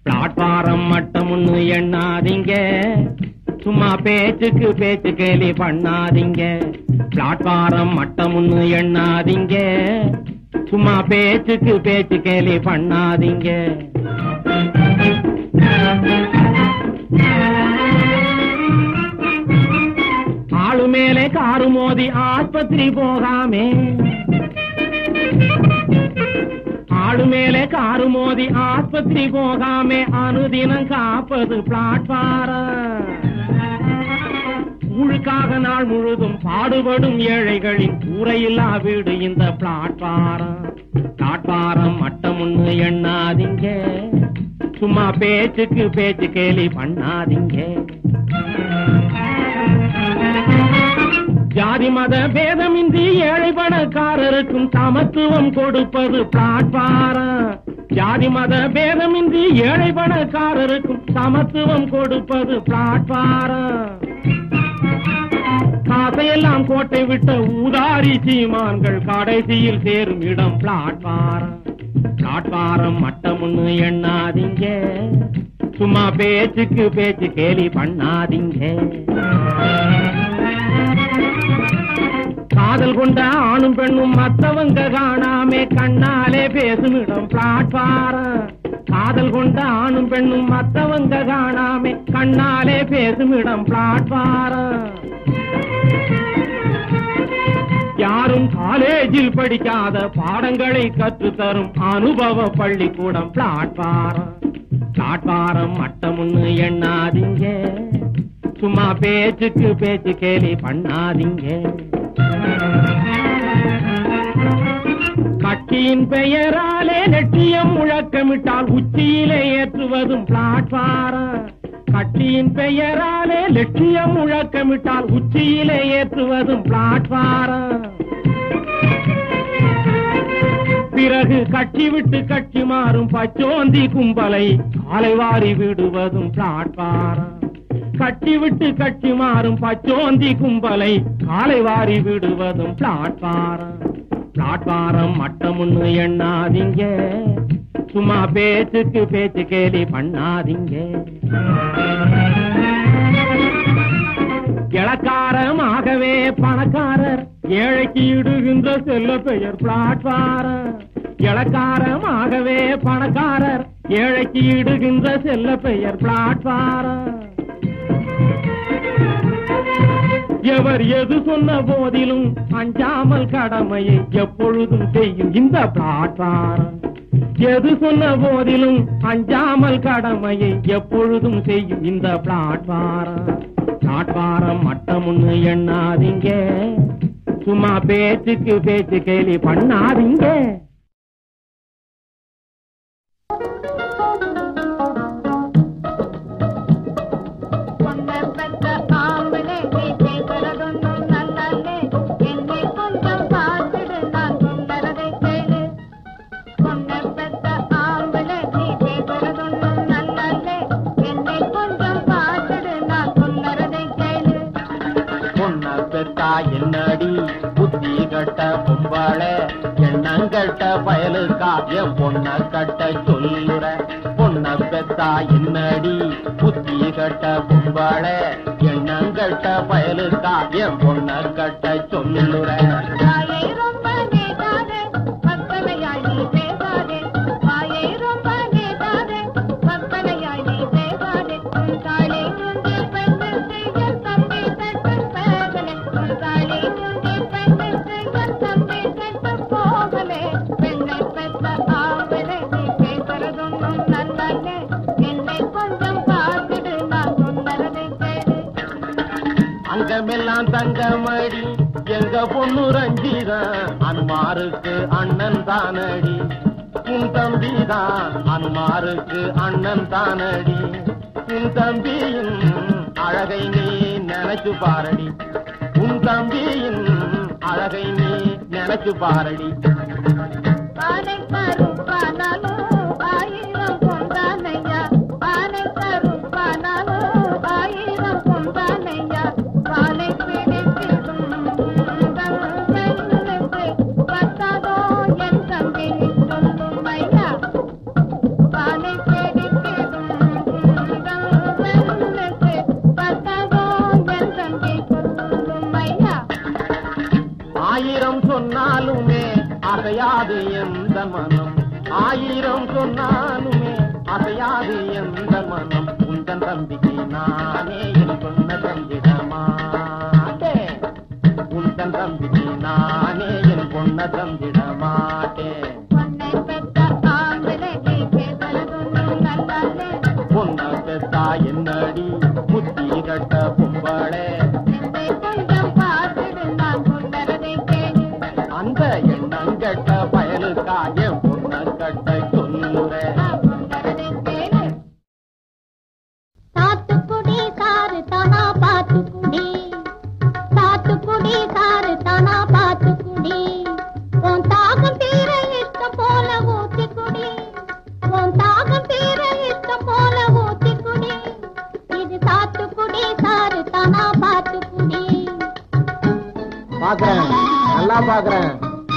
Platform மட்டம்னு எண்ணாதீங்க சும்மா பேச்சுக்கு பேச்சு கேலி பண்ணாதீங்க பிளாட்பாரம் மட்டம்னு எண்ணாதீங்க சும்மா பேச்சுக்கு பேச்சு கேலி பண்ணாதீங்க ஆளு மேலே காரு மோதி ஆஸ்பத்திரி போகாமே ஆளு மேலே காரு மோதி ஆஸ்பத்திரி போகாமே அனுதினம் காப்பது பிளாட்பாரம் ஊழுக்காக நாள் முழுதும் பாடுபடும் ஏழைகளின் கூரையில்லா வீடு இந்த பிளாட்பாரம் பிளாட்பாரம் மட்டமுன்னு எண்ணாதீங்க சும்மா பேச்சுக்கு பேச்சு கேலி பண்ணாதீங்க ஜாதி மத பேதமின்றி ஏழை பணக்காரருக்கும் சமத்துவம் கொடுப்பது பிளாட்பாரம் ஜாதி மத பேதமின்றி ஏழை பணக்காரருக்கும் சமத்துவம் கொடுப்பது பிளாட்பாரம் காசையெல்லாம் கோட்டை விட்ட ஊதாரி சீமான்கள் கடைசியில் சேரும் இடம் பிளாட்பாரம் பிளாட்பாரம் மட்டமுன்னு எண்ணாதீங்க சும்மா பேச்சுக்கு பேச்சு கேலி பண்ணாதீங்க காதல் கொண்ட ஆணும் பெண்ணும் மத்தவங்க காணாமே கண்ணாலே பேசும் இடம் பிளாட்பாரம் காதல் கொண்ட ஆணும் பெண்ணும் மத்தவங்க காணாமே கண்ணாலே பேசும் இடம் பிளாட்பாரம் யாரும் காலேஜில் படிக்காத பாடங்களை கற்றுத் தரும் அனுபவ பள்ளிக்கூடம் பிளாட்பாரம் பிளாட்பாரம் மட்டமுன்னு எண்ணாதீங்க சும்மா பேச்சுக்கு பேச்சு கேலி பண்ணாதீங்க கட்சியின் பெயராலே லட்சியம் முழக்கமிட்டால் உச்சியிலே ஏற்றுவதும் பிளாட்பாரம் கட்சியின் பெயராலே லட்சியம் முழக்கமிட்டால் உச்சியிலே ஏற்றுவதும் பிளாட்பாரம் பிறகு கட்சி விட்டு கட்சி மாறும் பச்சோந்தி கும்பலை காலைவாரி விடுவதும் பிளாட்பாரம் கட்சி விட்டு கட்சி மாறும் பச்சோந்தி கும்பலை காலைவாரி விடுவதும் பிளாட்பாரம் பிளாட்பாரம் மட்டமுன்னு எண்ணாதீங்க சும்மா பேச்சுக்கு பேச்சு கேலி பண்ணாதீங்க இளக்காரமாகவே பணக்காரர் ஏழைக்கு இடுகின்ற செல்ல பெயர் பிளாட்பாரம் இளக்காரமாகவே பணக்காரர் ஏழைக்கு இடுகின்ற செல்ல பெயர் பிளாட்பாரம் எவர் எது சொன்ன போதிலும் அஞ்சாமல் கடமையை எப்பொழுதும் செய்யும் இந்த பிளாட்பாரம் எது சொன்ன போதிலும் அஞ்சாமல் கடமையை எப்பொழுதும் செய்யும் இந்த பிளாட்பாரம் பிளாட்பாரம் மட்டமுன்னு எண்ணாதீங்க சும்மா பேச்சுக்கு பேச்சு கேலி பண்ணாதீங்க பொண்ணை பெத்த ஆம்பளை நீ பேசுறதொன்னும் நல்லல்லே என்னை கொஞ்சம் பார்த்துடு நான் சொல்றதை கேளு பொண்ணை பெத்த ஆம்பளை நீ பேசுறதொன்னும் நல்லல்லே என்னை கொஞ்சம் பார்த்துடு நான் சொல்றதை கேளு பொண்ண பெத்தா என்னடி புத்தி கட்ட பொம்பாள எண்ணங்கட்ட பயலுக்கா என் பொண்ண கட்ட சொல்லுற பொண்ண பெத்தா என்னடி புத்தி கட்ட பொம்பாள எண்ணங்கட்ட பயலுக்கா என் பொண்ண கட்ட சொல்லுற வாயை ரொம்ப நீட்டாதே பக்கலையாய் நீ பேசாதே வாயை ரொம்ப நீட்டாதே பக்கலையாய் நீ பேசாதே உன் தாளை துஞ்சி பெண்ணு செய்ய தம்பி தட்டு பேசலே உன் தாளை துஞ்சி பெண்ணு செய்ய தம்பி தட்டு போகலே பெண்ணை பெற்ற ஆவலே நீ பேசுறதொன்னும் நல்லே என்னை கொஞ்சம் பார்த்துடு நான் சொன்னதை கேளு அங்கமெல்லாம் தங்கமடி எங்க பொண்ணு ரஞ்சிதான் அனுமாருக்கு அண்ணன் தானடி உன் தம்பிதான் அனுமாருக்கு அண்ணன் தானடி உன் தம்பியின் அழகை நீ நினைச்சு பாரடி உன் தம்பியின் அழகை நீ நினைச்சு பாரடி பானை கருப்பானாலும் ஆயிரம் கொண்டானையா பானை கருப்பானாலும் ஆயிரம் கொண்டானையா பாலை பிடித்திடும் தன் பெண்ணுக்கு பத்தாதோ என் தம்பி சொல்லும் ஐயா பாலை பிடித்திடும் ஆயிரம் சொன்னாலுமே அசையாது எந்த மனம் ஆயிரம் சொன்னாலுமே அசையாது எந்த மனம் உந்தன் தம்பிக்கு நானே என் சொன்ன தந்திட மாட்டேன் உந்தன் தம்பிக்கு நானே என் பொண்ண தந்திட மாட்டேன் பொன்னை பெற்ற ஆம்பளைக்கு கேட்கறதொன்னும் நல்லாலே பொண்ண பெத்தா என்னடி புத்தி கட்ட பொம்பளே என்னை கொஞ்சம் பார்த்துடு நான் கொண்டதை கேளு அந்த எண்ணங்கட்ட பயலுக்கா என் பொண்ண கட்ட சொல்லுறேன் நான் கொண்டதை கேளு சாத்துக்குடி சாறு தானா பாத்துக்குடி சாத்துக்குடி சாறு தானா பாத்துக்குடி உன் தாகம் தீர இஷ்டம் போல ஊத்தி குடி உன் தாகம் தீர இஷ்டம் போல ஊத்தி குடி இது சாத்துக்குடி சாறு தானா பாத்துக்குடி பாக்குறேன் நல்லா பாக்குறேன்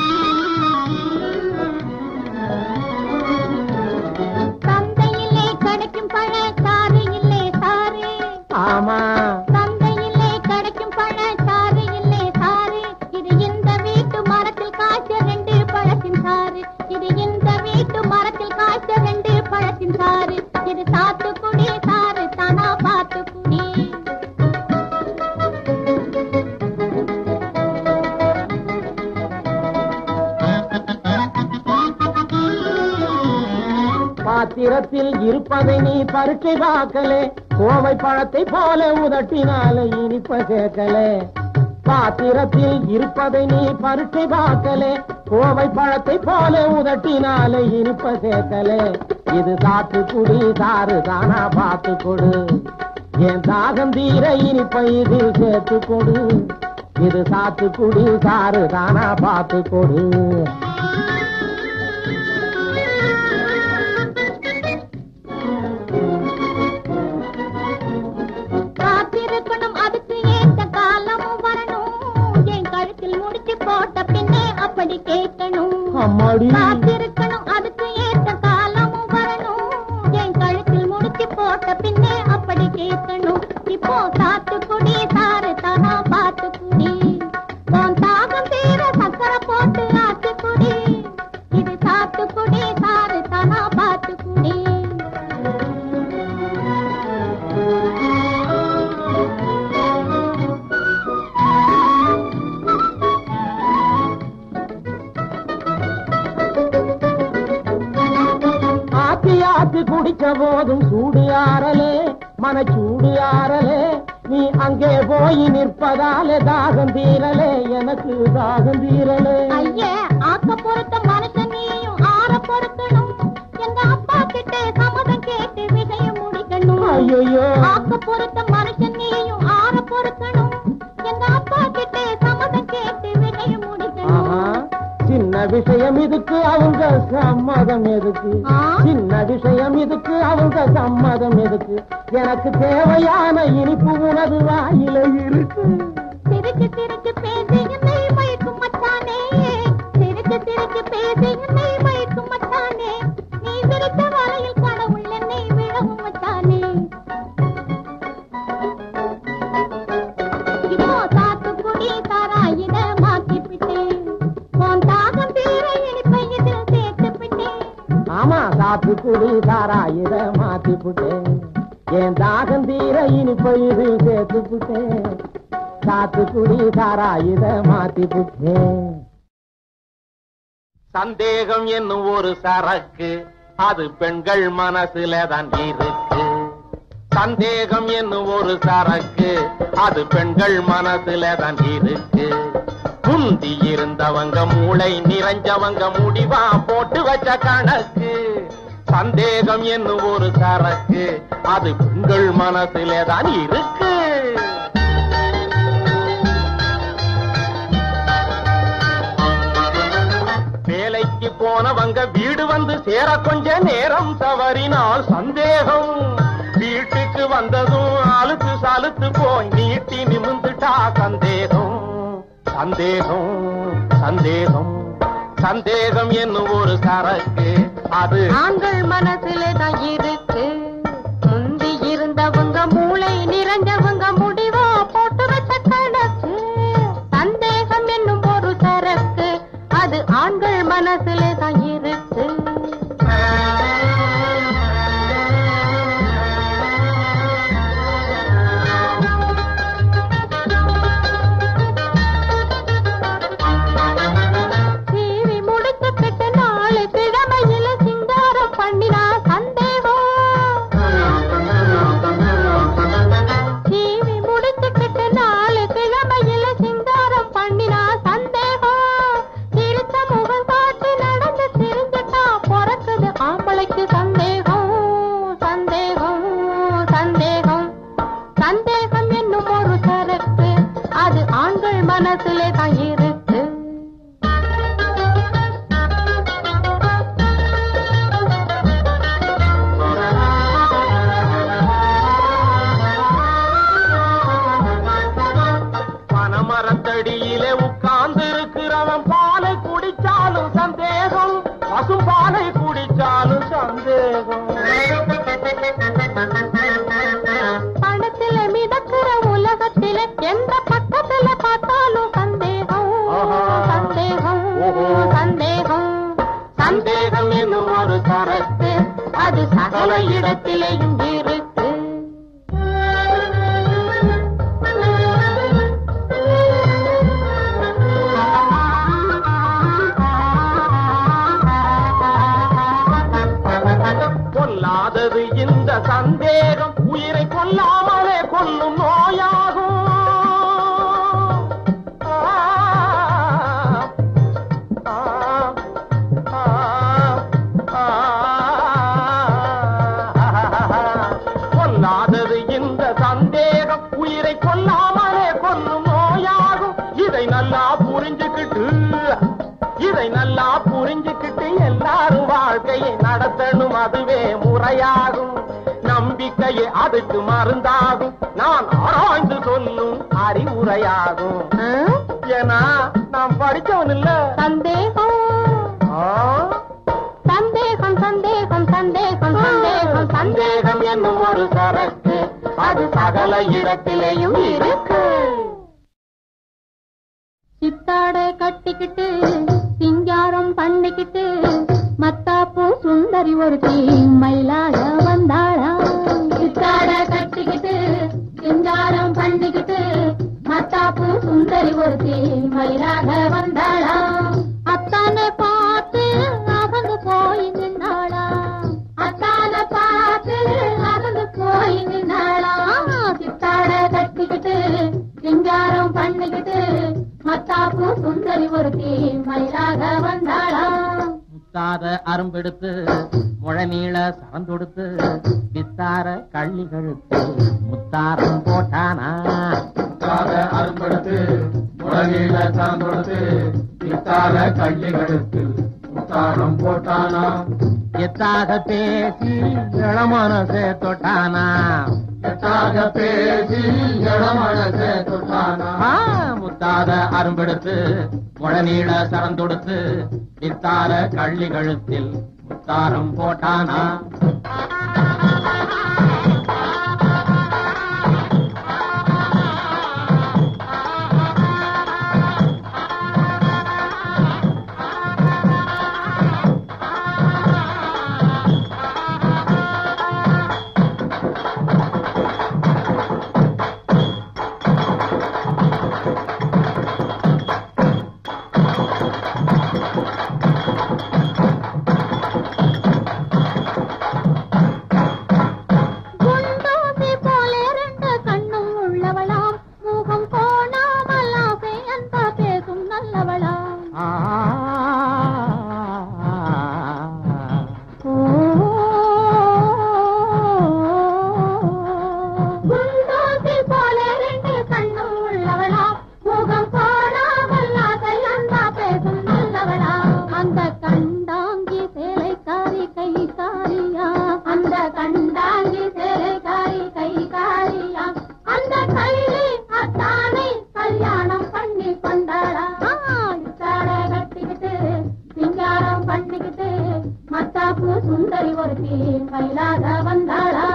சந்தையிலே கிடைக்கும் பழ சாறு இல்லை சாறு ஆமா சந்தையிலே கிடைக்கும் பழ சாறு இல்லை சாறு இது இந்த வீட்டு மரத்தில் காய்ச்ச ரெண்டு பழத்தின் சாறு இது இந்த வீட்டு மரத்தில் காய்ச்ச ரெண்டு பழத்தின் சாறு இது சாத்துக்குடி சாறு தானா பாத்துக்குடி பாத்திரத்தில் இருப்பதை நீ பரீட்சை பார்க்கலே கோவை பழத்தை போல உதட்டினால இனிப்ப சேர்க்கலே பாத்திரத்தில் இருப்பதை நீ பரீட்சை பார்க்கலே கோவை பழத்தை போல உதட்டினால இனிப்ப சேர்க்கலே இது சாத்து குடி சாறு தானா பார்த்து கொடு என் தாகம் தீர இனிப்ப இதில் சேர்த்து கொடு இது சாத்து குடி சாறு தானா பார்த்து கொடு காத்திருக்கணும் அதுக்கு ஏத்த காலமும் வரணும் என் கழுத்தில் முடிச்சு போட்ட பின்னே அப்படி கேட்கணும் அம்மாடி காத்திருக்கணும் அதுக்கு ஏத்த காலமும் வரணும் என் கழுத்தில் முடிச்சு போட்ட பின்னே அப்படி கேட்கணும் இப்போ சாத்துக்குடி சாறு தானா பாத்துக்குடி உன் தாகம் தீர சக்கரை போட்டு ஆத்துக்குடி இது சாத்துக்குடி சாறு தானா பாத்துக்குடி ஆத்தி ஆத்தி குடிச்ச போதும் சூடு ஆறலே மனச்சூடு ஆறலே நீ அங்கே போய் நிற்பதாலே தாகம் தீரலே எனக்கு தாகம் தீரலே ஐயே ஆக்க பொறுத்த மனுஷன் நீயும் ஆற பொறுக்கணும் எங்க அப்பா கிட்ட சம்மதம் கேட்டு விஷயம் முடிக்கணும் ஐயோ ஆக்க பொறுத்த மனுஷன் நீயும் ஆற பொறுக்கணும் எங்க அப்பா கிட்ட சம்மதம் கேட்டு விஷயம் முடிக்கணும் ஆஹா சின்ன விஷயம் இதுக்கு அவங்க சம்மதம் எதுக்கு ஆ? சின்ன விஷயம் இதுக்கு அவங்க சம்மதம் எதுக்கு எனக்கு தேவையான இனிப்பு உனது வாயில இருக்கு சிரிச்சு சிரிச்சு பேசி என்னை மயக்கும் மச்சானே சிரிச்சு சிரிச்சு பேசி என்னை மயக்கும் மச்சானே நீ சிரித்த வலையில் கடவுள் என்னை விழவும் மச்சானே இப்போ சாத்துக்குடி சாராயிட மாத்திப்பிட்டேன் உன் தாகம் தீர இனிப்பை இதில் சேர்த்துப்பிட்டேன் ஆமா சாத்து குடி சாரா இத மாத்தி புட்டேன் என் தாகம் தீர இனிப்ப இது சேர்த்து புட்டேன் சாத்து குடி சாரா இத மாத்தி புட்டேன் சந்தேகம் என்னும் ஒரு சரக்கு அது பெண்கள் மனசுல தான் இருக்கு சந்தேகம் என்னும் ஒரு சரக்கு அது பெண்கள் மனசுல தான் இருக்கு குந்தி இருந்தவங்க மூளை நிறைஞ்சவங்க முடிவா போட்டு வச்ச கணக்கு சந்தேகம் என்னும் ஒரு சரக்கு அது பெண்கள் மனசுல தான் இருக்கு வேலைக்கு போனவங்க வீடு வந்து சேர கொஞ்ச நேரம் தவறினால் சந்தேகம் வீட்டுக்கு வந்ததும் அழுத்து சலுத்து போய் நீட்டி நிமிந்துட்டா சந்தேகம் சந்தேகம் சந்தேகம் சந்தேகம் என்னும் ஒரு சரக்கு அது ஆண்கள் மனசுல தான் இருக்கு முந்தி இருந்தவங்க மூளை நிறைஞ்சவங்க முடிவா போட்டு வச்ச கணக்கு சந்தேகம் என்னும் ஒரு சரக்கு இடத்திலேயும் இருக்கு கொல்லாதது இந்த சந்தேகம் உயிரை கொல்லாமலே கொல்லும் நோயாகும் ஆ, ஆ, ஆ, ஆ. கொல்லாதது இந்த சந்தேகம் உயிரை கொல்லாமலே கொல்லும் நோயாகும் இதை நல்லா புரிஞ்சுக்கிட்டு இதை நல்லா புரிஞ்சுக்கிட்டு எல்லாரும் வாழ்க்கையை நடத்தணும் அதுவே முறையாகும் நம்பிக்கையே அதுக்கு மருந்தாகும் நான் ஆராய்ந்து சொல்லும் அறிவுரையாகும் ஏன்னா நான் படிச்சவன் இல்ல சந்தேகம் ஆ? சந்தேகம் சந்தேகம் சந்தேகம் சந்தேகம் சந்தேகம் என்னும் ஒரு சரக்கு அது சகல இடத்திலேயும் இருக்கு சித்தாடை கட்டிக்கிட்டு சிங்காரம் பண்ணிக்கிட்டு மத்தாப்பூ சுந்தரி ஒரு மயிலாக வந்தாளா சித்தாடை கட்டிக்கிட்டு சிங்காரம் பண்ணிக்கிட்டு மத்தாப்பூ சுந்தரி ஒரு மயிலாக வந்தாளா அத்தானை பார்த்து அவங்க போய் நின்னாளா அத்தானை பார்த்து அவங்க போய் நின்னாளா சித்தாட கட்டிக்கிட்டு சிங்காரம் பண்ணிக்கிட்டு மத்தாப்பு சுந்தரி ஒருத்தி மயிலாக வந்தாளா முத்தாத அரும்பெடுத்து முழநீள சரந்தொடுத்து வித்தார கள்ளி கழுத்து முத்தாரம் போட்டானா முத்தாத அரும்படுத்து முழநீள சார்ந்தொடுத்து பித்தால கள்ளி கழுத்து முத்தாரம் போட்டானா எத்தாக பேசி இளமனசே தொட்டானா எட்டாக பேசி இளமனசே தொட்டானா ஆ, முத்தாத அரும்பெடுத்து முழநீள சரந்தொடுத்து வித்தார கள்ளி கழுத்தில் முத்தாரம் போட்டானா குண்டூசி போல ரெண்டு கண்ணும் உள்ளவளாம் முகம் கோணாமல் ஆசை அன்ப பேசும் நல்லவளாம் ஆ, குண்டூசி போல ரெண்டு கண்ணும் உள்ளவளாம் முகம் கோணாமல் ஆசை அன்ப பேசும் நல்லவளாம் அந்த கண்டாங்கி சேலைக்காரி கை காரியா அந்த கண்டாங்கி சேலைக்காரி கை காரியா அந்த கைலி அத்தானை கல்யாணம் பண்ணி கொண்டாளா இத்தாட கட்டிக்கிட்டு சிங்காரம் பண்ணிக்கிட்டு மத்தாப்பு சுந்தரி ஒருத்தி மயிலாக வந்தாளா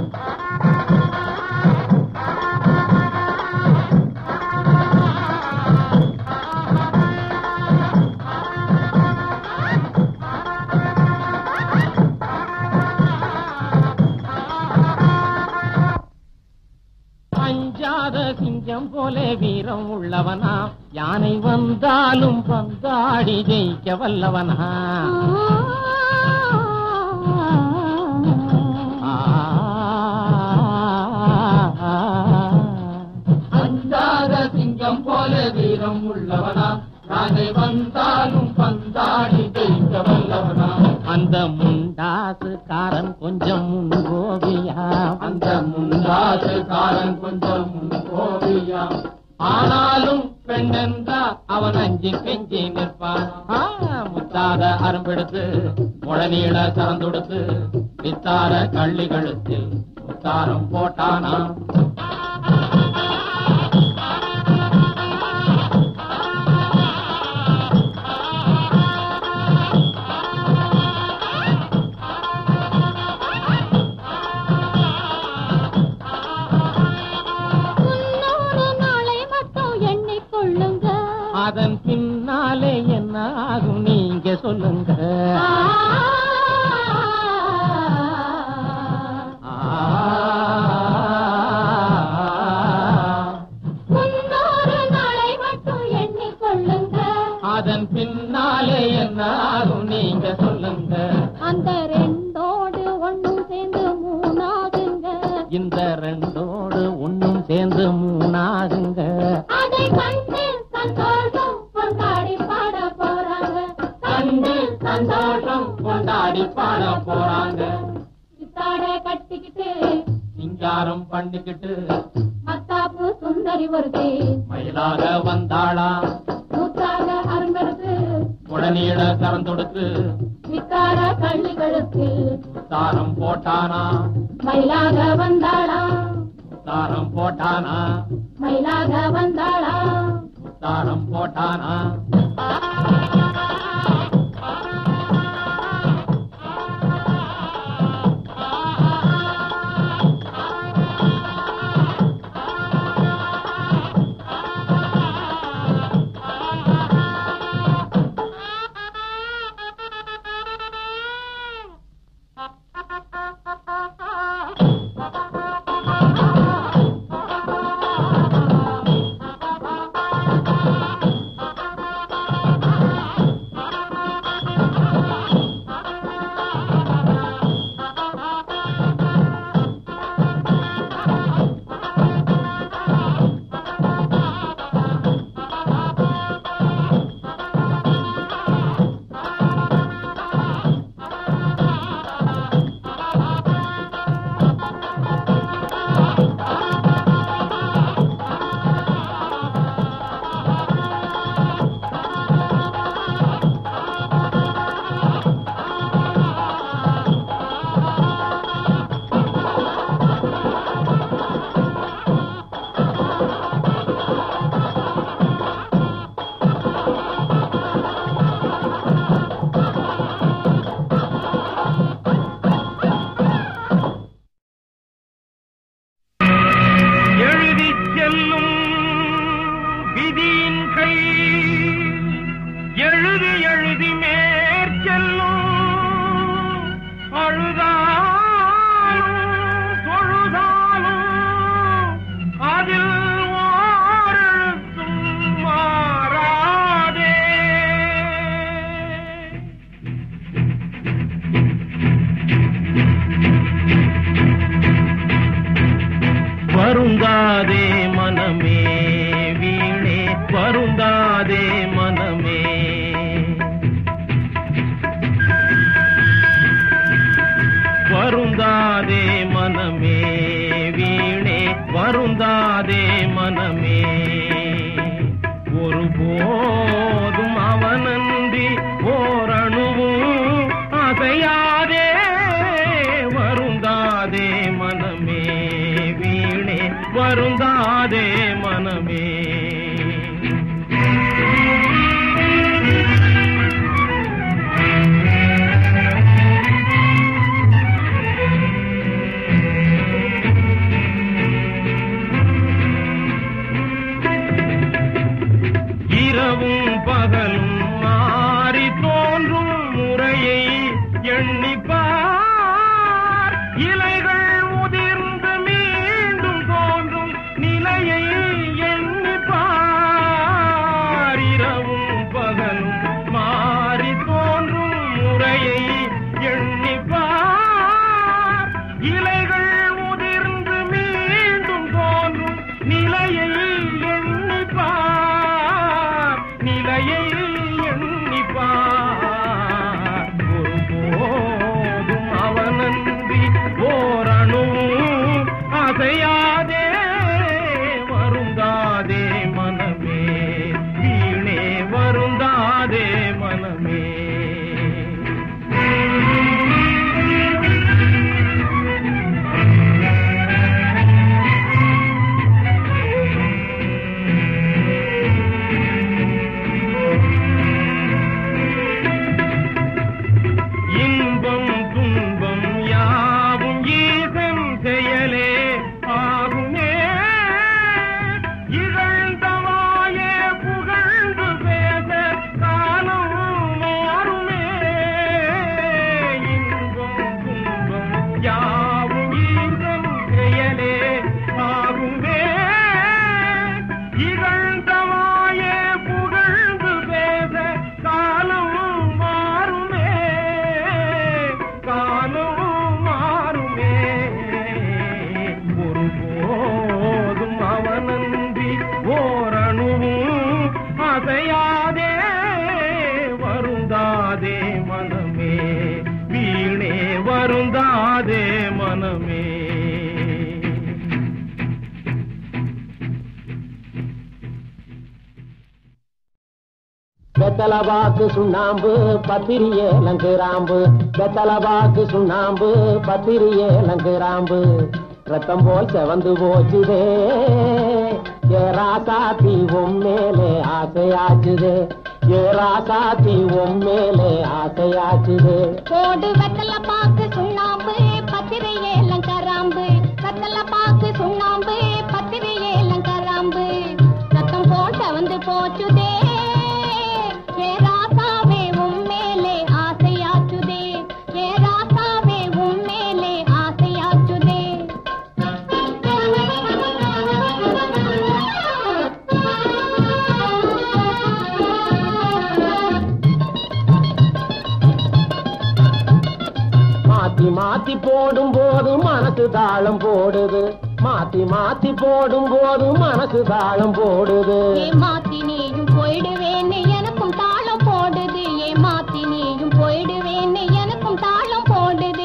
அஞ்சாத சிங்கம் போல வீரம் உள்ளவனா யானை வந்தாலும் பந்தாடி ஜெயிக்க வல்லவனா ஆ, அஞ்சாத சிங்கம் போல வீரம் உள்ளவனா நானே வந்தாலும் பந்தாடி ஜெயிக்க வல்லவனா அந்த முண்டாசுக்காரன் கொஞ்சம் முன்கோபியா அந்த முந்தாசு காரன் கொஞ்சம் கோவியா ஆனாலும் பெண்ணென்றா அவன் அஞ்சி கெஞ்சி நிற்பான் ஆ, முத்தாத அரும்பெடுத்து முழநீள சரந்தொடுத்து வித்தார கள்ளி கழுத்தில் முத்தாரம் போட்டானா முன்னூறு நாளை மட்டும் எண்ணிக்கொள்ளுங்க அதன் பின்னாலே என்ன ஆகும் நீங்க சொல்லுங்க இந்த ரெண்டோடு ஒண்ணும் சேர்ந்து மூணாகுங்க அதை கண்டு சந்தோஷம் கொண்டாடி பாட போறாங்க கண்டு சந்தோஷம் கொண்டாடி பாட போறாங்க சித்தாட கட்டிக்கிட்டு சிங்காரம் பண்ணிக்கிட்டு மத்தாப்பு சுந்தரி ஒருத்தி மயிலாக வந்தாளா கூத்தாக அரும்பெடுத்து உடனீட கறந்தொடுத்து வித்தார கள்ளி கழுத்து தாரம் போட்டானா மயிலாக வந்தாளா தாரம் போட்டானா மயிலாக வந்தாளா தாரம் போட்டானா எழுதி செல்லும் விதியின் கை எழுதி எழுதி மேற்செல்லும் அழுதாலும் தொழுதாலும் அதில் ஓரெழுத்தும் மாறாதே வருந்தாதே மனமே வீணே வருந்தாதே மனமே வருந்தாதே மனமே வீணே வருந்தாதே மனமே ஒருபோதும் அவனன்றி ஓரணுவும் அசையாதே வருந்தாதே மனமே வீணே வருந்தாதே மனமே இரவும் பகலும் மாறி தோன்றும் முறையை எண்ணிப்பார் இலைகள் உதிர்ந்து மீண்டும் தோன்றும் நிலையை எண்ணிப்பார் வெத்தலவாக்கு சுண்ணாம்பு பத்திரியே லங்குராம்பு வெத்தலவாக்கு சுண்ணாம்பு பத்திரியே லங்குராம்பு ரத்தம் போல் செவந்து போச்சுதே ஏ ராசாத்தி உன் மேலே ஆசையாச்சுதே ஏ ராசாத்தி உன் மேலே ஆசையாச்சுதே போடு வெத்தல பாக்கு சுண்ணாம்பு பத்திரை ஏலம் கராம்பு வெத்தல பாக்கு சுண்ணாம்பு பத்திரை ஏலம் கராம்பு ரத்தம் போட்ட வந்து போச்சுதே ஏ ராசாவே உன் மேலே ஆசையாச்சுதே ஏ ராசாவே உன் மேலே ஆசையாச்சுதே மாத்தி மாத்தி போடும் போது மனசு தாளம் போடுது மாத்தி மாத்தி போடும் போது மனசு தாளம் போடுது ஏ மாத்தி நீயும் போயிடுவேன்னு எனக்கும் தாளம் போடுது ஏ மாத்தி நீயும் போயிடுவேன்னு எனக்கும் தாளம் போடுது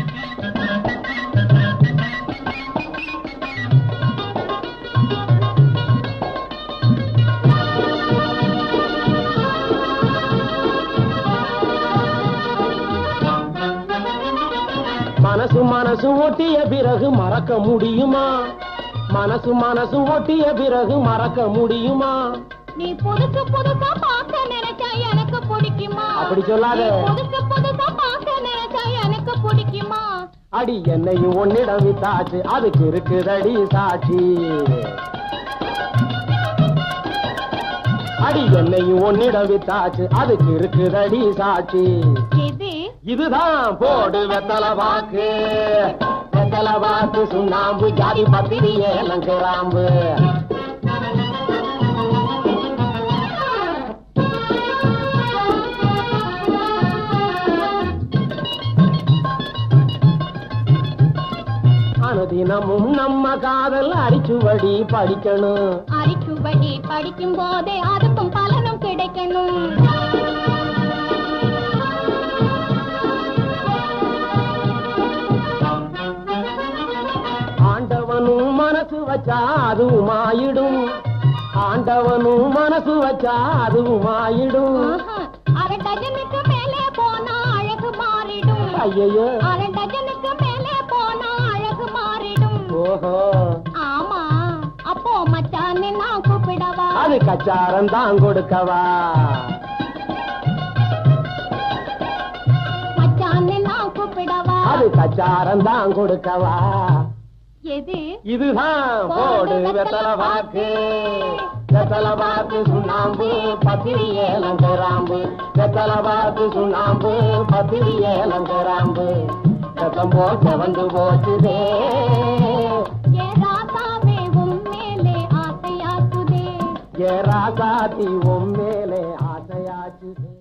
மனசு மனசு ஒட்டிய பிறகு மறக்க முடியுமா மனசு மனசு ஒட்டிய பிறகு மறக்க முடியுமா நீ புதுசு புதுசா பார்க்க நினைச்சா எனக்கு பிடிக்குமா அப்படி சொல்லாத. நீ புதுசு புதுசா பார்க்க நினைச்சா எனக்கு பிடிக்குமா அடி என்னையும் ஒன்னிடம் வித்தாச்சு அதுக்கு இருக்குதடி சாட்சி அடி என்னையும் ஒன்னிடம் வித்தாச்சு அதுக்கு இருக்குதடி சாட்சி இது இதுதான் போடு வெத்தல வாக்கு வெத்தல வாக்கு சுண்ணாம்பு ஜாதி பத்திரியே லங்குராம்பு அனுதினமும் நம்ம காதல் அடிச்சுவடி படிக்கணும் அரிச்சுவடி படிக்கும் போதே அதுக்கும் பலனும் கிடைக்கணும் ஆண்டவனும் மனசு வச்சா அதுவும் ஆயிடும் ஆண்டவனும் மனசு வச்சா அதுவும் ஆயிடும் ஆஹா, அரை டஜனுக்கு மேலே போனா அழகு மாறிடும் ஐயையோ அரை டஜனுக்கு மேலே போனா அழகு மாறிடும் ஓஹோ ஆமா அப்போ மச்சான்னு நான் கூப்பிடவா அது கச்சாரம் தான் கொடுக்கவா மச்சான்னு நான் கூப்பிடவா அது கச்சாரம் தான் கொடுக்கவா எது இதுதான் போடு வெத்தல வாக்கு வெத்தல வாக்கு சுண்ணாம்பு பத்திரி ஏலங்கராம்பு வெத்தல வாக்கு சுண்ணாம்பு பத்திரி ஏலங்கராம்பு ரத்தம் போல் செவந்து போச்சுதே ஏ ராசாவே உன் மேலே ஆசையாக்குதே ஏ ராசாத்தி உன் மேலே ஆசையாச்சுதே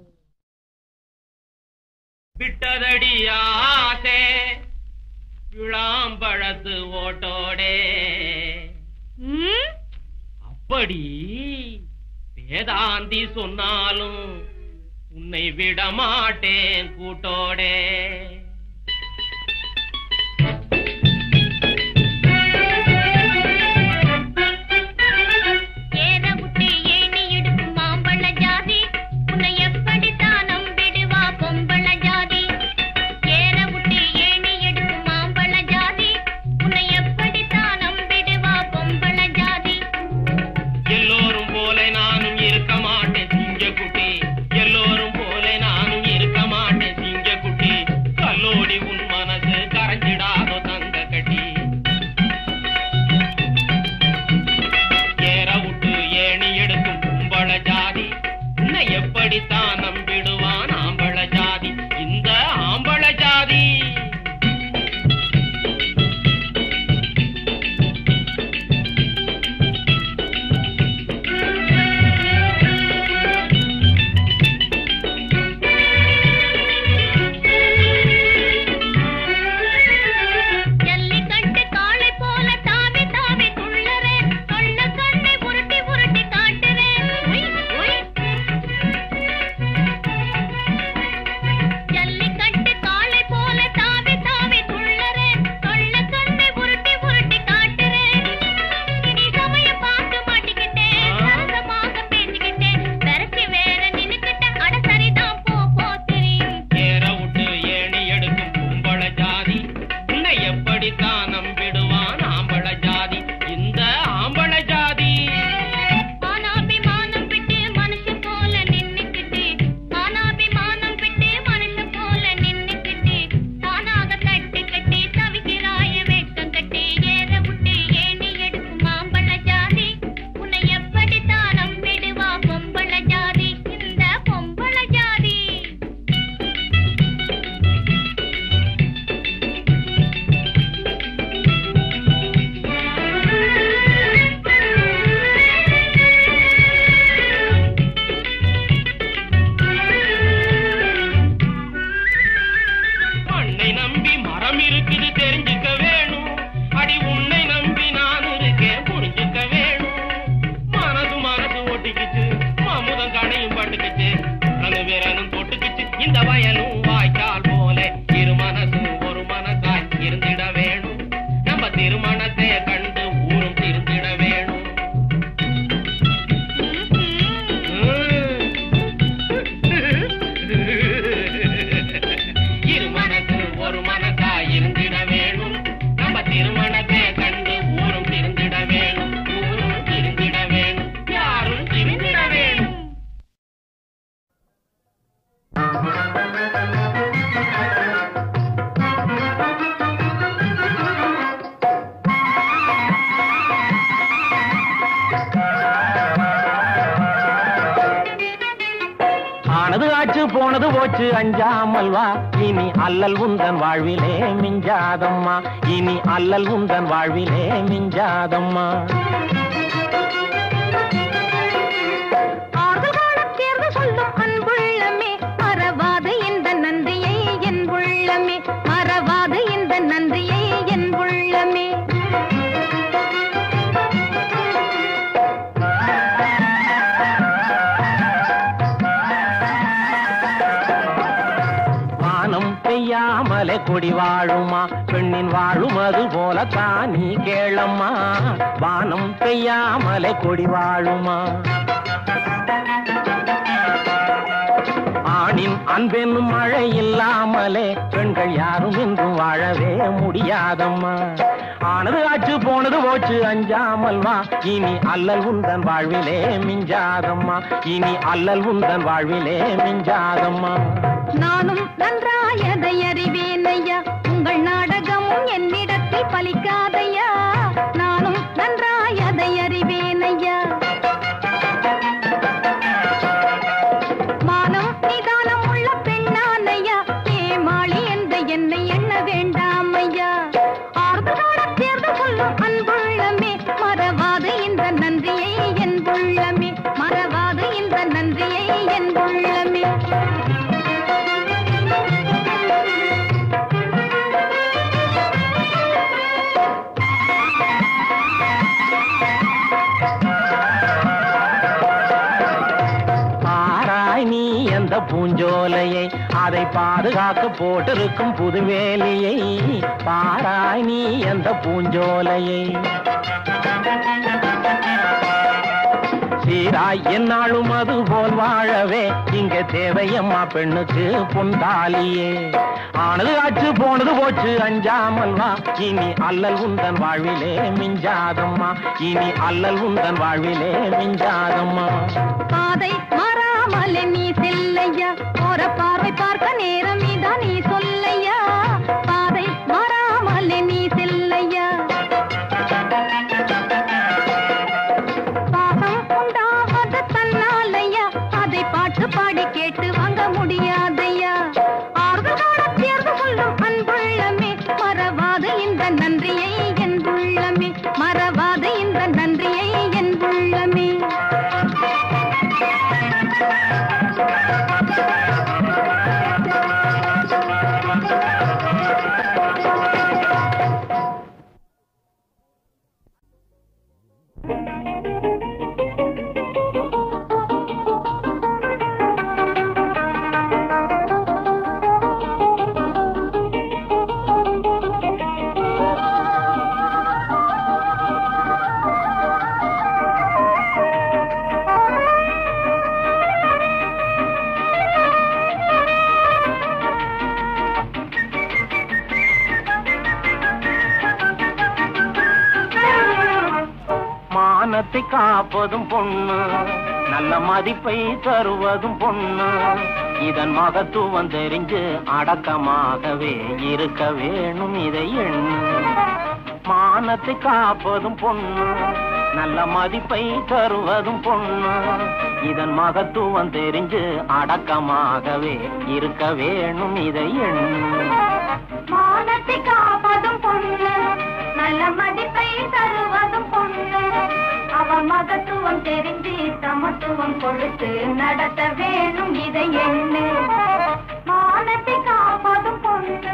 விட்டதடி ஆசே விளாம்பழத்து ஓட்டோடே அப்படி வேதாந்தி சொன்னாலும் உன்னை விட மாட்டேன் கூட்டோடே ஏறவுட்டு ஏணி எடுக்கும் மாம்பழ ஜாதி உன்னை எப்படித்தான் நம்பிடுவா பொம்பள ஜாதி ஏறவுட்டு ஏணி எடுக்கும் மாம்பழ ஜாதி உன்னை எப்படித்தான் நம்பிடுவா பொம்பள ஜாதி எல்லோரும் போல நானும் இருக்க மாட்டேன் சிங்க குட்டி எல்லோரும் போல நானும் இருக்க மாட்டேன் சிங்க குட்டி எப்படித்தான் நம்பிடுவான் ஆம்பள ஜாதி இந்த ஆம்பள ஜாதி மானாபிமானம் விட்டு மனுஷன் போல நின்னுக்கிட்டு மானாபிமானம் விட்டு மனுஷன் போல நின்னுக்கிட்டு தானாக தட்டு கட்டி தவிக்கிறாய வெட்கம் கட்டி ஏற விட்டு ஏணி எடுக்கும் மாம்பழ ஜாதி உன்னை எப்படித்தான் நம்பிடுவா பொம்பள ஜாதி இந்த பொம்பள ஜாதி மண்ணை நம்பி மரம் இருக்குது தெரிஞ்சுக்க வேணும் அடி உன்னை நம்பி நான் இருக்கேன் புரிஞ்சுக்க வேணும் மனது மனது ஒட்டிக்கிச்சு மமுதம் கடையும் பட்டுக்கிச்சு ரனு விரனும் தொட்டுக்கிச்சு இந்த வயலும் வாய்க்கால் போல இரு மனசு ஒரு மனசாய் இருந்திட வேணும் நம்ம திருமணத்தை கண்டு ஊரும் திருந்திட வேணும் இரு மனசு ஒரு மனசா இருந்திட வேணும் நம்ம திருமணத்தை கண்டு ஊரும் திருந்திட வேணும் ஊரும் திருந்திட வேணும் யாரும் திருந்திட வேணும் ஆனது ஆச்சு போனது போச்சு அஞ்சாமல் வா இனி அல்லல் உந்தன் வாழ்விலே மிஞ்சாதம்மா இனி அல்லல் உந்தன் வாழ்விலே மிஞ்சாதம்மா ஆறுதல் காலத் தேர்வு சொல்லும் அன்புள்ளமே மறவாது இந்த நன்றியை என் உள்ளமே மறவாது இந்த நன்றியை என் உள்ளமே வானம் பெய்யாமலே கொடி வாழுமா பெண்ணின் வாழும் அது போலத்தான் நீ கேளம்மா வானம் பெய்யாமலே கொடி வாழுமா ஆணின் அன்பென்னும் மழை இல்லாமலே பெண்கள் யாரும் இன்றும் வாழவே முடியாதம்மா ஆனது ஆச்சு போனது போச்சு அஞ்சாமல் வா இனி அல்லல் உந்தன் வாழ்விலே மிஞ்சாதம்மா இனி அல்லல் உந்தன் வாழ்விலே மிஞ்சாதம்மா நானும் நன்றாயதை அறிவேன் ஐயா உங்கள் நாடகமும் என்னிடத்தில் பலிக்காதையா நானும் நன்றாயதை அறிவேன் ஐயா மானம் நிதானம் உள்ள பெண்ணானையா ஏமாளி என்ற என்னை எண்ண வேண்டாம் ஐயா ஆறுதலோட தேர்ந்து சொல்லும் அன்புள்ளமே மறவாது இந்த நன்றியை என் உள்ளமே மறவாது இந்த நன்றியை என் உள்ளமே பாராய் நீ எந்த பூஞ்சோலையை அதை பாதுகாக்க போட்டிருக்கும் புதுவேலியை பாராய் நீ எந்த பூஞ்சோலையை சீராய் என்னாலும் அது போல் வாழவே இங்க தேவையம்மா பெண்ணுக்கு புந்தாலியே ஆனது ஆச்சு போனது போச்சு அஞ்சாமல் வா இனி அல்லல் உந்தன் வாழ்விலே மிஞ்சாதம்மா இனி அல்லல் உந்தன் வாழ்விலே மிஞ்சாதம்மா பாதை மாறாமலே நீ செல்லையா போற பார்வை பார்க்க நேரம் இதான் நீ சொல்லையா பாதை மாறாமலே நீ செல்லையா பாசம் உண்டாவது தன்னாலையா அதை பாட்டு பாடி கேட்டு வாங்க முடியாதையா ஆறுதலோட தேர்வு சொல்லும் அன்புள்ளமே மறவாது இந்த நன்றியை என் உள்ளமே மறவாது இந்த நன்றியை என் உள்ளமே மானத்தை காப்பதும் பொண்ணு நல்ல மதிப்பை தருவதும் பொண்ணு இதன் மகத்துவம் தெரிஞ்சு அடக்கமாகவே இருக்க வேணும் இதை எண்ணு மானத்தை காப்பதும் பொண்ணு நல்ல மதிப்பை தருவதும் பொண்ணு இதன் மகத்துவம் தெரிஞ்சு அடக்கமாகவே இருக்க வேணும் இதை எண்ணு மானத்தை காப்பதும் பொண்ணு நல்ல மதிப்பை தருவதும் பொண்ணு அவ மகத்துவம் தெரிஞ்சு சமத்துவம் கொடுத்து நடத்த வேணும் இதை எண்ணு மானத்தை காப்பதும் பொண்ணு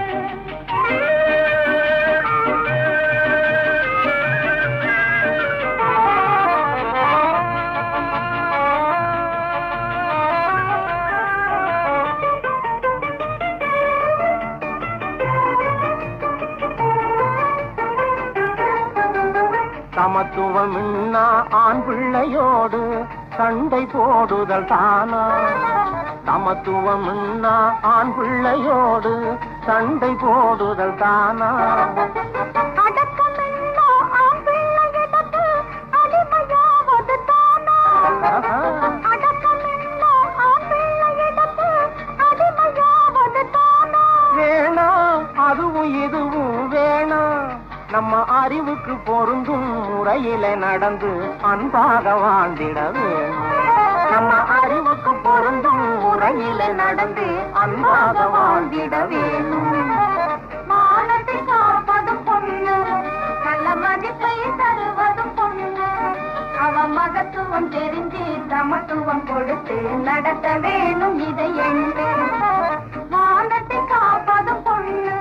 சமத்துவம் ஆண் பிள்ளையோடு சண்டை போடுதல் தானா சமத்துவம் ஆண் பிள்ளையோடு சண்டை போடுதல் தானா அடக்கமில்லா ஆண் பிள்ளையிடத்து அடிமையாவது தானா அடக்கமில்லா ஆண் பிள்ளையிடத்து அடிமையாவது தானா வேணாம் அதுவும் இதுவும் வேணாம் நம்ம அறிவுக்கு பொருந்தும் முறையில நடந்து அன்பாக வாழ்ந்திட வேணும் நம்ம அறிவுக்கு பொருந்தும் முறையில நடந்து அன்பாக வாழ்ந்திட வேணும் மானத்தை காப்பதும் பொண்ணு நல்ல மதிப்பை தருவதும் பொண்ணு அவ மகத்துவம் தெரிஞ்சு சமத்துவம் கொடுத்து நடத்த வேணும் இதை எண்ணு மானத்தை காப்பதும் பொண்ணு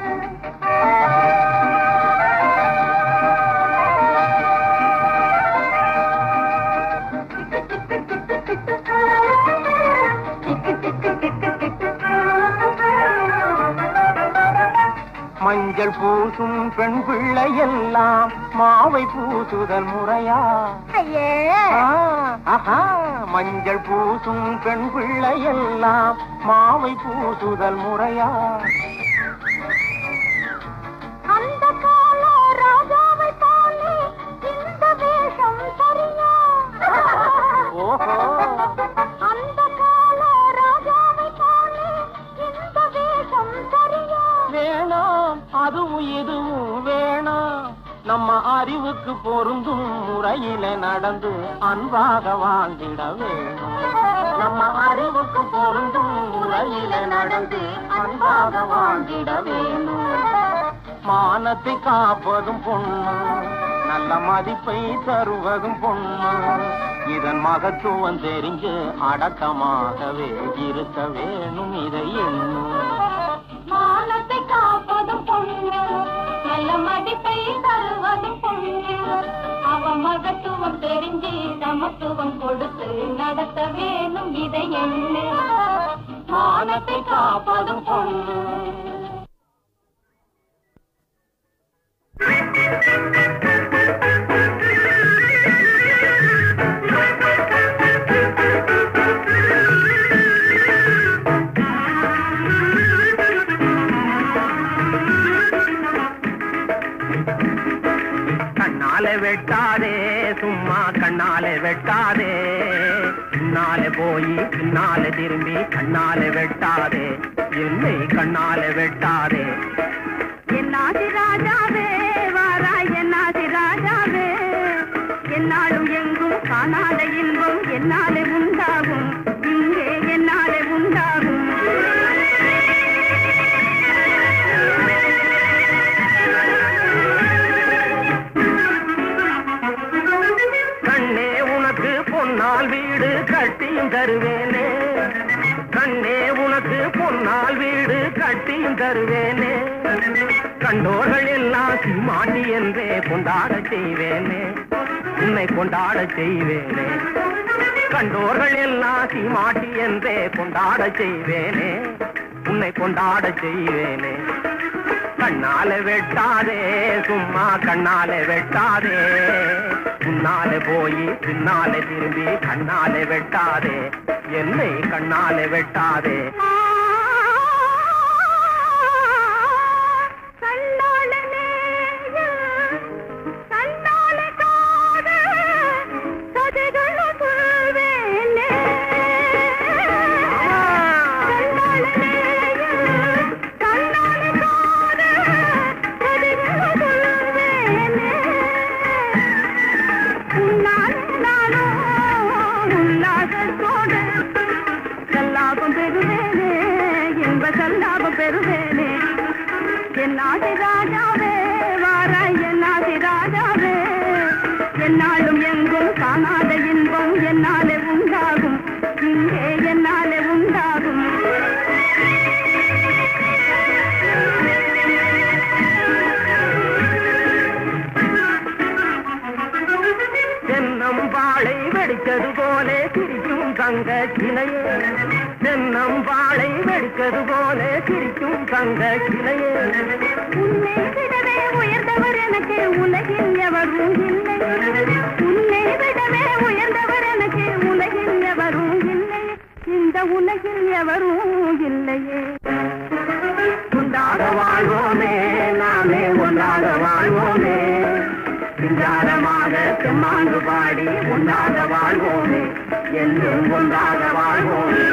மஞ்சள் பூசும் பெண் பிள்ளை எல்லாம் மாவை பூசுதல் முறையா ஐயே ஆ, ஆஹா, மஞ்சள் பூசும் பெண் பிள்ளை எல்லாம் மாவை பூசுதல் முறையா அந்த கால ராஜாவை போலே இந்த வேஷம் சரியா ஓஹோ. அந்த கால ராஜாவை போலே இந்த வேஷம் சரியா வேணாம் அதுவும் இதுவும் வேணாம் நம்ம அறிவுக்கு பொருந்தும் முறையில நடந்து அன்பாக வாழ்ந்திட வேணும் நம்ம அறிவுக்கு பொருந்தும் முறையில நடந்து அன்பாக வாழ்ந்திட வேணும் மானத்தை காப்பதும் பொண்ணு நல்ல மதிப்பை தருவதும் பொண்ணு இதன் மகத்துவம் தெரிஞ்சு அடக்கமாகவே இருக்க வேணும் இதை எண்ணும் மானத்தை காப்பதும் பொண்ணு நல்ல மதிப்பை தருவதும் பொண்ணு அவ மகத்துவம் தெரிஞ்சு சமத்துவம் கொடுத்து நடத்த வேணும் இதை எண்ணு மானத்தை காப்பதும் பொண்ணு கண்ணால வெட்டாதே சும்மா கண்ணால வெட்டாதே பின்னால போய் பின்னால திரும்பி கண்ணால வெட்டாதே என்னை கண்ணால வெட்டாதே என்னாசி ராஜாவே வாராய் என்னாசி ராஜாவே என்னாலும் எங்கும் காணாத இன்பம் என்னாலே உண்டாகும் இங்கே என்னாலே உண்டாகும் கண்ணே உனக்கு பொன்னால் வீடு கட்டியும் தருவேனே கண்ணே உனக்கு பொன்னால் வீடு கட்டியும் தருவேனே கண்டோர்கள் எல்லாம் சீமாட்டி என்றே கொண்டாட செய்வேனே உன்னை கொண்டாட செய்வேனே கண்டோர்கள் எல்லாம் சீமாட்டி என்றே கொண்டாட செய்வேனே உன்னை கொண்டாட செய்வேனே கண்ணால வெட்டாதே சும்மா கண்ணால வெட்டாதே முன்னாலே போய் பின்னாலே திரும்பி கண்ணாலே வெட்டாதே என்னை கண்ணாலே வெட்டாதே கண்ணாளனே கண்ணாள காத என்னாலும் எங்கும் காணாத இன்பம் என்னாலே உண்டாகும் இங்கே என்னாலே உண்டாகும் தென்னம் வாழை வெடித்தது போலே சிரிக்கும் தங்க கிளையே தென்னம் வாழை வெடித்தது போலே சிரிக்கும் தங்க கிளையே உன்னை விடவே உயர்ந்தவர் எனக்கு உலகில் எவரும் இல்லை உன்னை விடவே உயர்ந்தவர் எனக்கு உலகில் எவரும் இல்லை இந்த உலகில் எவரும் இல்லையே உண்டாக வாழ்வோமே நாமே ஒன்றாக வாழ்வோமே சிங்காரமாக செம்மாண்டு பாடி ஒன்றாக வாழ்வோமே என்றும் ஒன்றாக வாழ்வோமே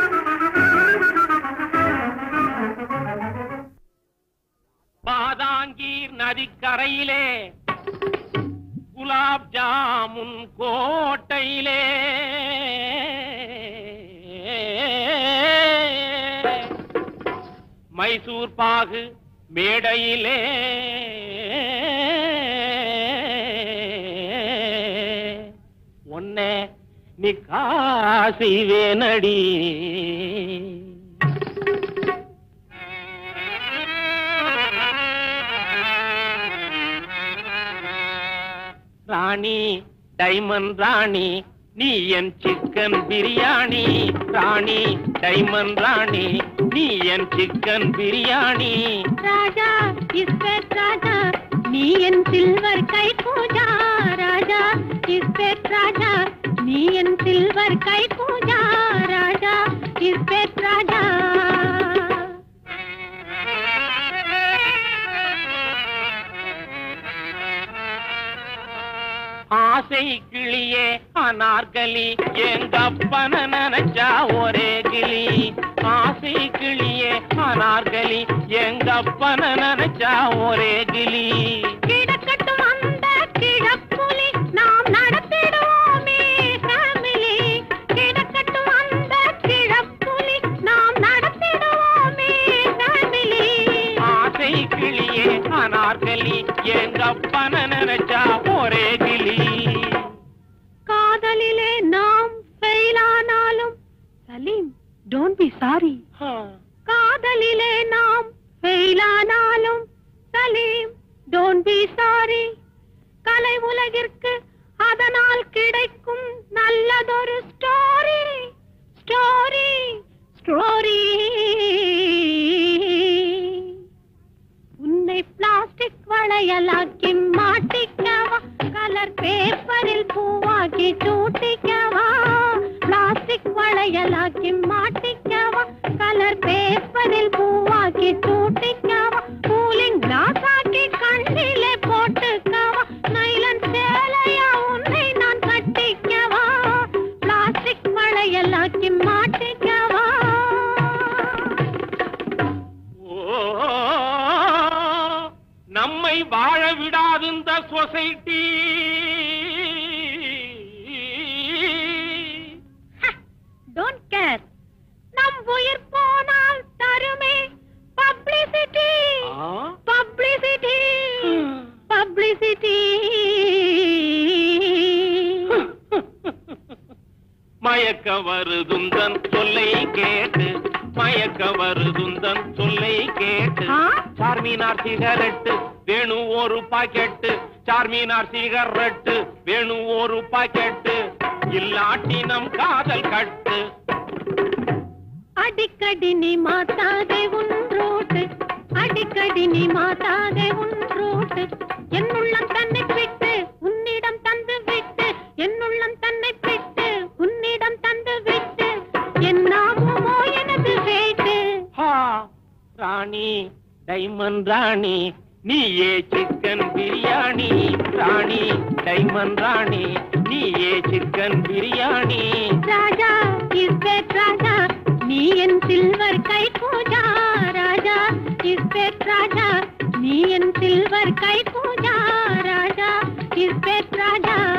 பாதாங்கீர் நதிக்கரையிலே குலாப் ஜாமுன் கோட்டையிலே மைசூர் பாகு மேடையிலே ஒன்னே நீ காசி வேனடி ராணி டைமண்ட் ராணி நீ என் சிக்கன் பிரியாணி ராணி டைமண்ட் ராணி நீ என் சிக்கன் பிரியாணி ராஜா இஸ்பெட் ராஜா நீ என் சில்வர் கை பூஜா ராஜா இஸ்பெட் ராஜா நீ என் சில்வர் கை பூஜா ராஜா இஸ்பெட் ராஜா ஆசை கிளியே அனார்கலி எங்க அப்பன நினைச்சா ஒரே கிளி ஆசை கிளியே அனார்கலி எங்க அப்பன நினைச்சா ஒரே கிளி கிடக்கட்டும் அந்த கிழப்புலி நாம் நடத்திடுவோமே ஃபேமிலி கிடக்கட்டும் அந்த கிழப்புலி நாம் நடத்திடுவோமே ஃபேமிலி ஆசை கிளியே அனார்கலி எங்க அப்பன நினைச்சா ஒரே கிளி காதலிலே நாம் ஃபெயிலானாலும் சலீம் டோன்ட் பி சாரி ஹா. காதலிலே நாம் ஃபெயிலானாலும் சலீம் டோன்ட் பி சாரி கலை உலகிற்கு அதனால் கிடைக்கும் நல்லதொரு ஸ்டோரி ஸ்டோரி ஸ்டோரி உன்னை பிளாஸ்டிக் வளையலாக்கி மாட்டிக்கவா கலர் பேப்பரில் பூவாக்கி சூட்டிக்கவா பிளாஸ்டிக் வளையலாக்கி மாட்டிக்கவா கலர் பேப்பரில் பூவாக்கி சூட்டிக்கவா கூலிங் கிளாஸ் ஆக்கி கண்ணிலே போட்டுக்கவா நைலன் சேலையா உன்னை நான் கட்டிக்கவா பிளாஸ்டிக் வளையலாக்கி மாட்டிக்கவா ஓ, நம்மை வாழ விடாது இந்த சொசைட்டி டோன்ட் கேர் நம் உயிர் போனால் தருமே பப்ளிசிட்டி பப்ளிசிட்டி பப்ளிசிட்டி மயக்க வருதுந்தன் சொல்லை கேட்டு மயக்க வருதுந்தன் சொல்லை கேட்டு ஆ? சார்மினார் சிகரெட்டு வேணு ஒரு பாக்கெட்டு சார்மினார் சிகரெட்டு வேணு ஒரு பாக்கெட்டு இல்லாட்டி நம் காதல் கட்டு அடிக்கடி நீ மாத்தாதே உன் ரோட்டு அடிக்கடி நீ மாத்தாதே உன் ரோட்டு என்னுள்ளம் தன்னை விட்டு உன்னிடம் தந்து விட்டு என்னுள்ளம் தன்னை விட்டு உன்னிடம் தந்து விட்டு என்னாகுமோ எனது வேட்டு ஹா ராணி டைமண்ட் ராணி நீயே சிக்கன் பிரியாணி ராணி டைமண்ட் ராணி நீயே சிக்கன் பிரியாணி ராஜா இஸ்பெட் ராஜா நீ என் சில்வர் கை பூஜா ராஜா இஸ்பெட் ராஜா நீ என் சில்வர் கை பூஜா ராஜா இஸ்பெட் ராஜா